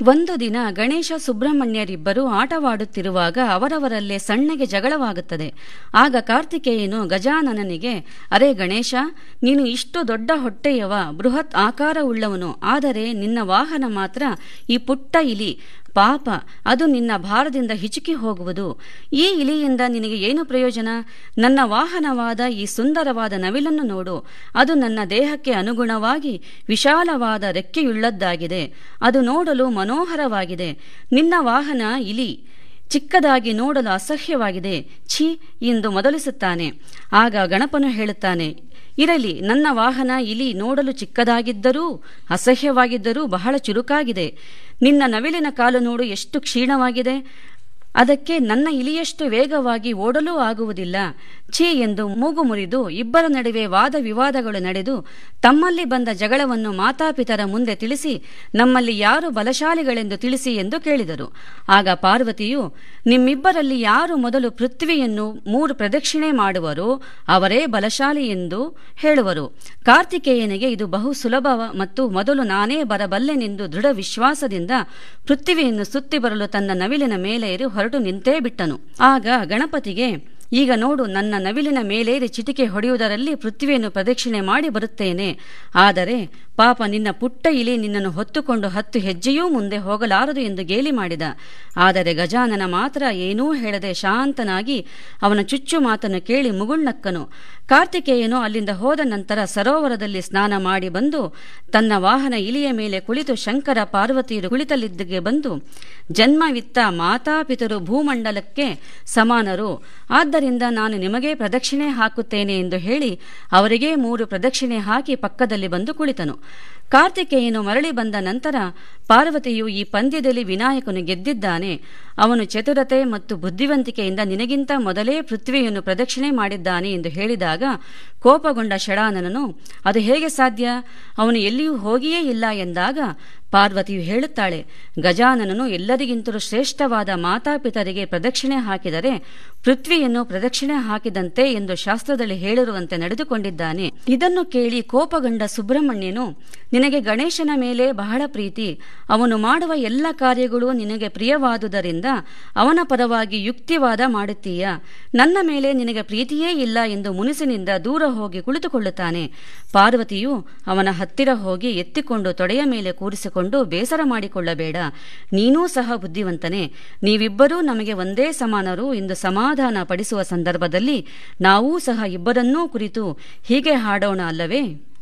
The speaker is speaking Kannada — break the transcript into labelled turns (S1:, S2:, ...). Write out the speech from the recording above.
S1: ಒಂದು ದಿನ ಗಣೇಶ ಸುಬ್ರಹ್ಮಣ್ಯರಿಬ್ಬರು ಆಟವಾಡುತ್ತಿರುವಾಗ ಅವರವರಲ್ಲೇ ಸಣ್ಣಗೆ ಜಗಳವಾಗುತ್ತದೆ ಆಗ ಕಾರ್ತಿಕೇಯನು ಗಜಾನನನಿಗೆ ಅರೆ ಗಣೇಶ ನೀನು ಇಷ್ಟು ದೊಡ್ಡ ಹೊಟ್ಟೆಯವ ಬೃಹತ್ ಆಕಾರವುಳ್ಳವನು ಆದರೆ ನಿನ್ನ ವಾಹನ ಮಾತ್ರ ಈ ಪುಟ್ಟ ಇಲಿ ಪಾಪ ಅದು ನಿನ್ನ ಭಾರದಿಂದ ಹಿಚುಕಿ ಹೋಗುವುದು ಈ ಇಲಿಯಿಂದ ನಿನಗೆ ಏನು ಪ್ರಯೋಜನ ನನ್ನ ವಾಹನವಾದ ಈ ಸುಂದರವಾದ ನವಿಲನ್ನು ನೋಡು ಅದು ನನ್ನ ದೇಹಕ್ಕೆ ಅನುಗುಣವಾಗಿ ವಿಶಾಲವಾದ ರೆಕ್ಕೆಯುಳ್ಳದ್ದಾಗಿದೆ ಅದು ನೋಡಲು ಮನೋಹರವಾಗಿದೆ ನಿನ್ನ ವಾಹನ ಇಲಿ ಚಿಕ್ಕದಾಗಿ ನೋಡಲು ಅಸಹ್ಯವಾಗಿದೆ ಛೀ ಎಂದು ಮೊದಲಿಸುತ್ತಾನೆ ಆಗ ಗಣಪನು ಹೇಳುತ್ತಾನೆ ಇರಲಿ ನನ್ನ ವಾಹನ ಇಲಿ ನೋಡಲು ಚಿಕ್ಕದಾಗಿದ್ದರೂ ಅಸಹ್ಯವಾಗಿದ್ದರೂ ಬಹಳ ಚುರುಕಾಗಿದೆ ನಿನ್ನ ನವಿಲಿನ ಕಾಲು ನೋಡು ಎಷ್ಟು ಕ್ಷೀಣವಾಗಿದೆ ಅದಕ್ಕೆ ನನ್ನ ಇಲಿಯಷ್ಟು ವೇಗವಾಗಿ ಓಡಲೂ ಆಗುವುದಿಲ್ಲ ಛೀ ಎಂದು ಮೂಗು ಮುರಿದು ಇಬ್ಬರ ನಡುವೆ ವಾದ ವಿವಾದಗಳು ನಡೆದು ತಮ್ಮಲ್ಲಿ ಬಂದ ಜಗಳವನ್ನು ಮಾತಾಪಿತರ ಮುಂದೆ ತಿಳಿಸಿ ನಮ್ಮಲ್ಲಿ ಯಾರು ಬಲಶಾಲಿಗಳೆಂದು ತಿಳಿಸಿ ಎಂದು ಕೇಳಿದರು ಆಗ ಪಾರ್ವತಿಯು ನಿಮ್ಮಿಬ್ಬರಲ್ಲಿ ಯಾರು ಮೊದಲು ಪೃಥ್ವಿಯನ್ನು ಮೂರು ಪ್ರದಕ್ಷಿಣೆ ಮಾಡುವರೋ ಅವರೇ ಬಲಶಾಲಿ ಎಂದು ಹೇಳುವರು ಕಾರ್ತಿಕೇಯನಿಗೆ ಇದು ಬಹು ಸುಲಭ ಮತ್ತು ಮೊದಲು ನಾನೇ ಬರಬಲ್ಲೆನೆಂದು ದೃಢ ವಿಶ್ವಾಸದಿಂದ ಪೃಥ್ವಿಯನ್ನು ಸುತ್ತಿ ಬರಲು ತನ್ನ ನವಿಲಿನ ಮೇಲೆ ಏರಿ ಹೊರಟು ನಿಂತೇ ಬಿಟ್ಟನು ಆಗ ಗಣಪತಿಗೆ ಈಗ ನೋಡು ನನ್ನ ನವಿಲಿನ ಮೇಲೇರಿ ಚಿಟಿಕೆ ಹೊಡೆಯುವುದರಲ್ಲಿ ಪೃಥ್ವಿಯನ್ನು ಪ್ರದಕ್ಷಿಣೆ ಮಾಡಿ ಬರುತ್ತೇನೆ ಆದರೆ ಪಾಪ ನಿನ್ನ ಪುಟ್ಟ ಇಲಿ ನಿನ್ನನ್ನು ಹೊತ್ತುಕೊಂಡು ಹತ್ತು ಹೆಜ್ಜೆಯೂ ಮುಂದೆ ಹೋಗಲಾರದು ಎಂದು ಗೇಲಿ ಮಾಡಿದ ಆದರೆ ಗಜಾನನ ಮಾತ್ರ ಏನೂ ಹೇಳದೆ ಶಾಂತನಾಗಿ ಅವನ ಚುಚ್ಚು ಮಾತನ್ನು ಕೇಳಿ ಮುಗುಳ್ನಕ್ಕನು ಕಾರ್ತಿಕೇಯನು ಅಲ್ಲಿಂದ ಹೋದ ನಂತರ ಸರೋವರದಲ್ಲಿ ಸ್ನಾನ ಮಾಡಿ ಬಂದು ತನ್ನ ವಾಹನ ಇಲಿಯ ಮೇಲೆ ಕುಳಿತು ಶಂಕರ ಪಾರ್ವತಿಯರು ಕುಳಿತಲ್ಲಿದ್ದಗೆ ಬಂದು ಜನ್ಮವಿತ್ತ ಮಾತಾಪಿತರು ಭೂಮಂಡಲಕ್ಕೆ ಸಮಾನರು ಆದ್ದರಿಂದ ನಾನು ನಿಮಗೆ ಪ್ರದಕ್ಷಿಣೆ ಹಾಕುತ್ತೇನೆ ಎಂದು ಹೇಳಿ ಅವರಿಗೇ ಮೂರು ಪ್ರದಕ್ಷಿಣೆ ಹಾಕಿ ಪಕ್ಕದಲ್ಲಿ ಬಂದು ಕುಳಿತನು ಕಾರ್ತಿಕೇಯನು ಮರಳಿ ಬಂದ ನಂತರ ಪಾರ್ವತಿಯು ಈ ಪಂದ್ಯದಲ್ಲಿ ವಿನಾಯಕನು ಗೆದ್ದಿದ್ದಾನೆ ಅವನು ಚತುರತೆ ಮತ್ತು ಬುದ್ಧಿವಂತಿಕೆಯಿಂದ ನಿನಗಿಂತ ಮೊದಲೇ ಪೃಥ್ವಿಯನ್ನು ಪ್ರದಕ್ಷಿಣೆ ಮಾಡಿದ್ದಾನೆ ಎಂದು ಹೇಳಿದಾಗ ಕೋಪಗೊಂಡ ಷಡಾನನನು ಅದು ಹೇಗೆ ಸಾಧ್ಯ ಅವನು ಎಲ್ಲಿಯೂ ಹೋಗಿಯೇ ಇಲ್ಲ ಎಂದಾಗ ಪಾರ್ವತಿಯು ಹೇಳುತ್ತಾಳೆ ಗಜಾನನನು ಎಲ್ಲರಿಗಿಂತಲೂ ಶ್ರೇಷ್ಠವಾದ ಮಾತಾಪಿತರಿಗೆ ಪ್ರದಕ್ಷಿಣೆ ಹಾಕಿದರೆ ಪೃಥ್ವಿಯನ್ನು ಪ್ರದಕ್ಷಿಣೆ ಹಾಕಿದಂತೆ ಎಂದು ಶಾಸ್ತ್ರದಲ್ಲಿ ಹೇಳಿರುವಂತೆ ನಡೆದುಕೊಂಡಿದ್ದಾನೆ ಇದನ್ನು ಕೇಳಿ ಕೋಪಗೊಂಡ ಸುಬ್ರಹ್ಮಣ್ಯನು ನಿನಗೆ ಗಣೇಶನ ಮೇಲೆ ಬಹಳ ಪ್ರೀತಿ ಅವನು ಮಾಡುವ ಎಲ್ಲ ಕಾರ್ಯಗಳು ನಿನಗೆ ಪ್ರಿಯವಾದುದರಿಂದ ಅವನ ಪರವಾಗಿ ಯುಕ್ತಿವಾದ ಮಾಡುತ್ತೀಯ ನನ್ನ ಮೇಲೆ ನಿನಗೆ ಪ್ರೀತಿಯೇ ಇಲ್ಲ ಎಂದು ಮುನಿಸಿನಿಂದ ದೂರ ಹೋಗಿ ಕುಳಿತುಕೊಳ್ಳುತ್ತಾನೆ ಪಾರ್ವತಿಯು ಅವನ ಹತ್ತಿರ ಹೋಗಿ ಎತ್ತಿಕೊಂಡು ತೊಡೆಯ ಮೇಲೆ ಕೂರಿಸಿಕೊಂಡು ಬೇಸರ ಮಾಡಿಕೊಳ್ಳಬೇಡ ನೀನೂ ಸಹ ಬುದ್ಧಿವಂತನೇ ನೀವಿಬ್ಬರೂ ನಮಗೆ ಒಂದೇ ಸಮಾನರು ಎಂದು ಸಮಾಧಾನ ಪಡಿಸುವ ಸಂದರ್ಭದಲ್ಲಿ ನಾವೂ ಸಹ ಇಬ್ಬರನ್ನೂ ಕುರಿತು ಹೀಗೆ ಹಾಡೋಣ ಅಲ್ಲವೇ